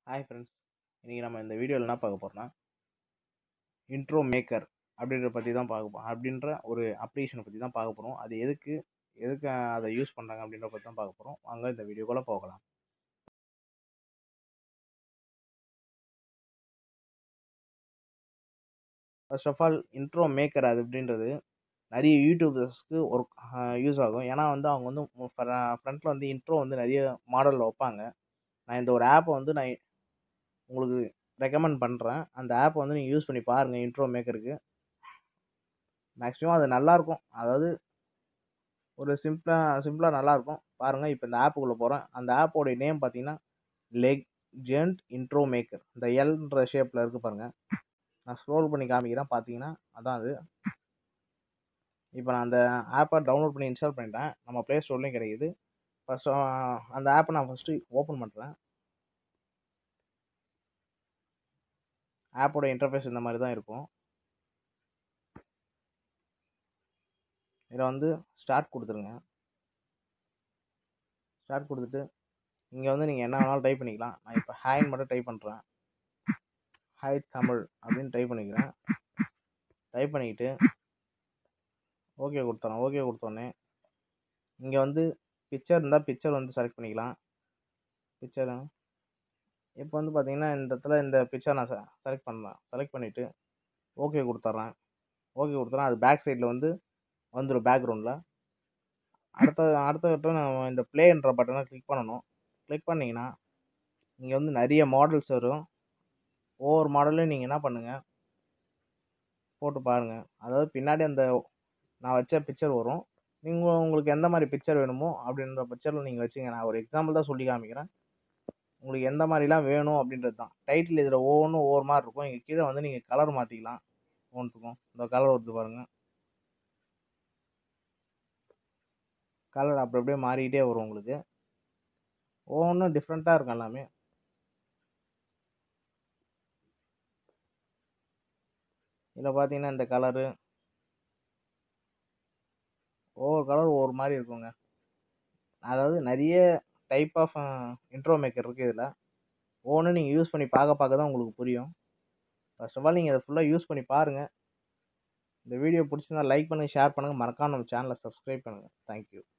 hi friends இன்றைக்கி நம்ம இந்த வீடியோவில் என்ன பார்க்க போகிறோம்னா இன்ட்ரோ மேக்கர் அப்படின்றத பற்றி தான் பார்க்க போகிறோம் அப்படின்ற ஒரு அப்ளிகேஷனை பற்றி தான் பார்க்க போகிறோம் அது எதுக்கு எதுக்கு அதை யூஸ் பண்ணுறாங்க அப்படின்றத பற்றி தான் பார்க்க போகிறோம் வாங்க இந்த வீடியோக்குள்ளே போகலாம் first of all intro maker அது அப்படின்றது நிறைய யூடியூபர்ஸ்க்கு ஒர்க் யூஸ் ஆகும் ஏன்னா வந்து அவங்க வந்து ஃப்ரண்ட்டில் வந்து இன்ட்ரோ வந்து நிறைய மாடலில் வைப்பாங்க நான் இந்த ஒரு ஆப்பை வந்து நான் உங்களுக்கு ரெக்கமெண்ட் பண்ணுறேன் அந்த ஆப்பை வந்து நீங்கள் யூஸ் பண்ணி பாருங்கள் இன்ட்ரோ மேக்கருக்கு மேக்ஸிமம் அது நல்லாயிருக்கும் அதாவது ஒரு சிம்பிளாக சிம்பிளாக நல்லாயிருக்கும் பாருங்கள் இப்போ இந்த ஆப்புக்குள்ளே போகிறேன் அந்த ஆப்போடைய நேம் பார்த்தீங்கன்னா லெக்ஜெண்ட் இன்ட்ரோ மேக்கர் இந்த எல்ன்ற ஷேப்பில் இருக்குது பாருங்கள் நான் ஸ்க்ரோல் பண்ணி காமிக்கிறேன் பார்த்தீங்கன்னா அதான் அது இப்போ நான் அந்த ஆப்பை டவுன்லோட் பண்ணி இன்ஸ்டால் பண்ணிட்டேன் நம்ம ப்ளே ஸ்டோர்லேயும் கிடைக்குது ஃபஸ்ட் அந்த ஆப்பை நான் ஃபஸ்ட்டு ஓப்பன் பண்ணுறேன் ஆப்போட இன்டர்ஃபேஸ் இந்த மாதிரி தான் இருக்கும் இதில் வந்து ஸ்டார்ட் கொடுத்துருங்க ஸ்டார்ட் கொடுத்துட்டு இங்கே வந்து நீங்கள் என்ன வேணாலும் டைப் பண்ணிக்கலாம் நான் இப்போ ஹாய்ன்னு மட்டும் டைப் பண்ணுறேன் ஹாய் தமிழ் அப்படின்னு டைப் பண்ணிக்கிறேன் டைப் பண்ணிக்கிட்டு ஓகே கொடுத்துறேன் ஓகே கொடுத்தோன்னே இங்கே வந்து பிக்சர் இருந்தால் பிக்சர் வந்து செலக்ட் பண்ணிக்கலாம் பிக்சர் இப்போ வந்து பார்த்தீங்கன்னா இந்த இடத்துல இந்த பிக்சர் நான் செலக்ட் பண்ணேன் செலக்ட் பண்ணிவிட்டு ஓகே கொடுத்துட்றேன் ஓகே கொடுத்துறேன் அது பேக் சைடில் வந்து வந்துடும் பேக்ரவுண்டில் அடுத்த அடுத்த கட்டம் நான் இந்த ப்ளேன்ற பட்டனை கிளிக் பண்ணணும் கிளிக் பண்ணிங்கன்னா இங்கே வந்து நிறைய மாடல்ஸ் வரும் ஒவ்வொரு மாடலையும் நீங்கள் என்ன பண்ணுங்கள் போட்டு பாருங்கள் அதாவது பின்னாடி அந்த நான் வச்ச பிக்சர் வரும் நீங்கள் உங்களுக்கு எந்த மாதிரி பிக்சர் வேணுமோ அப்படின்ற பிக்சரில் நீங்கள் வச்சுங்க நான் ஒரு எக்ஸாம்பிள் தான் சொல்லி காமிக்கிறேன் உங்களுக்கு எந்த மாதிரிலாம் வேணும் அப்படின்றது தான் டைட்டில் இதில் ஒவ்வொன்றும் ஒவ்வொரு மாதிரி இருக்கும் இங்கே கீழே வந்து நீங்கள் கலர் மாற்றிக்கலாம் ஒவ்வொன்றுக்கும் இந்த கலர் வருது பாருங்கள் கலர் அப்படி அப்படியே மாறிக்கிட்டே வரும் உங்களுக்கு ஒவ்வொன்றும் டிஃப்ரெண்ட்டாக இருக்கும் எல்லாமே இதில் பார்த்தீங்கன்னா இந்த கலரு ஒவ்வொரு கலர் ஒவ்வொரு மாதிரி இருக்குங்க அதாவது நிறைய டைப் ஆஃப் இன்ட்ரோ மேக்கர் இருக்குது இதில் ஒவ்வொன்றும் நீங்கள் யூஸ் பண்ணி பார்க்க பார்க்க தான் உங்களுக்கு புரியும் ஃபர்ஸ்ட் ஆஃப் ஆல் நீங்கள் அதை ஃபுல்லாக யூஸ் பண்ணி பாருங்கள் இந்த வீடியோ பிடிச்சிருந்தா லைக் பண்ணுங்கள் ஷேர் பண்ணுங்கள் மறக்காம நம்ம சேனலை சப்ஸ்கிரைப் பண்ணுங்கள் தேங்க்யூ